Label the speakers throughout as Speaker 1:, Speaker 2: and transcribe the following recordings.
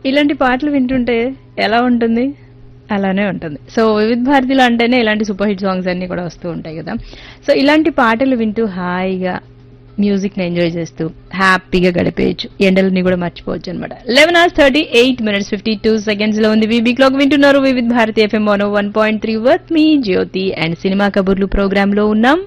Speaker 1: ఇలాంటి పాటలు వింటుంటే ఎలా ఉంటుంది అలానే ఉంటుంది సో వివిధ భారతిలో అంటేనే ఇలాంటి సూపర్ హిట్ సాంగ్స్ అన్ని కూడా వస్తూ ఉంటాయి కదా సో ఇలాంటి పాటలు వింటూ హాయిగా మ్యూజిక్ ని ఎంజాయ్ చేస్తూ హ్యాపీగా గడిపేయచ్చు ఎండలని కూడా మర్చిపోవచ్చు అనమాట eleven hours thirty eight minutes fifty two seconds లో ఉంది వీబీ క్లాక్ వింటున్నారు Vividh Bharati FM one one point three with మీ జ్యోతి అండ్ సినిమా కబుర్లు ప్రోగ్రామ్ లో ఉన్నాం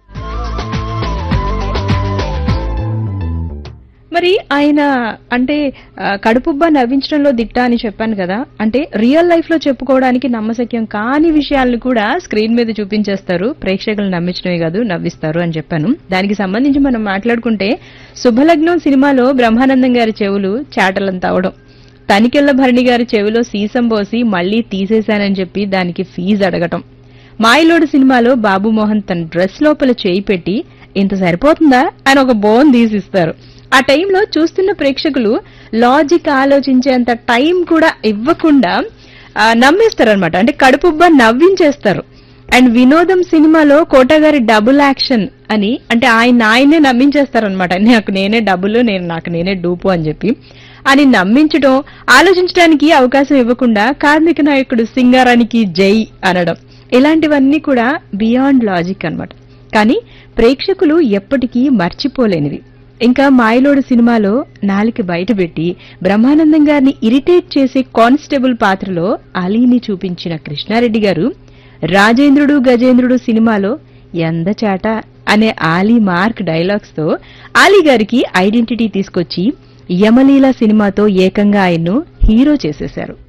Speaker 1: మరి ఆయన అంటే ఆ, కడుపుబ్బ నవ్వించడంలో దిట్ట అని చెప్పాను కదా అంటే రియల్ లైఫ్ లో చెప్పుకోవడానికి నమ్మశక్యం కాని విషయాలను కూడా స్క్రీన్ మీద చూపించేస్తారు ప్రేక్షకులు నమ్మించడమే కాదు నవ్విస్తారు అని చెప్పాను దానికి సంబంధించి మనం మాట్లాడుకుంటే శుభలగ్నం సినిమాలో బ్రహ్మానందం గారి చెవులు చాటలంత అవడం తనికెళ్ల భరణి గారి చెవిలో సీసం పోసి మళ్లీ తీసేశానని చెప్పి దానికి ఫీజు అడగటం మాయలోడు సినిమాలో బాబు మోహన్ తన డ్రెస్ లోపల చేయి పెట్టి ఇంత సరిపోతుందా అని ఒక బోన్ తీసిస్తారు ఆ టైంలో చూస్తున్న ప్రేక్షకులు లాజిక్ ఆలోచించేంత టైం కూడా ఇవ్వకుండా ఆ, నమ్మేస్తారనమాట అంటే కడుపుబ్బ నవ్వించేస్తారు అండ్ వినోదం సినిమాలో కోటగారి డబుల్ యాక్షన్ అని అంటే ఆయన ఆయనే నమ్మించేస్తారనమాట నాకు నేనే డబుల్ నేను నాకు నేనే డూపు అని చెప్పి అని నమ్మించడం ఆలోచించడానికి అవకాశం ఇవ్వకుండా కార్మిక నాయకుడు సింగారానికి జై అనడం ఇలాంటివన్నీ కూడా బియాండ్ లాజిక్ అన్నమాట కానీ ప్రేక్షకులు ఎప్పటికీ మర్చిపోలేనివి ఇంకా మాయలోడు సినిమాలో నాలిక బయటపెట్టి బ్రహ్మానందం గారిని ఇరిటేట్ చేసే కానిస్టేబుల్ పాత్రలో అలీని చూపించిన కృష్ణారెడ్డి గారు రాజేంద్రుడు గజేంద్రుడు సినిమాలో ఎందచాట అనే ఆలీ మార్క్ డైలాగ్స్ తో ఆలీ గారికి ఐడెంటిటీ తీసుకొచ్చి యమలీల సినిమాతో ఏకంగా ఆయన్ను హీరో చేసేశారు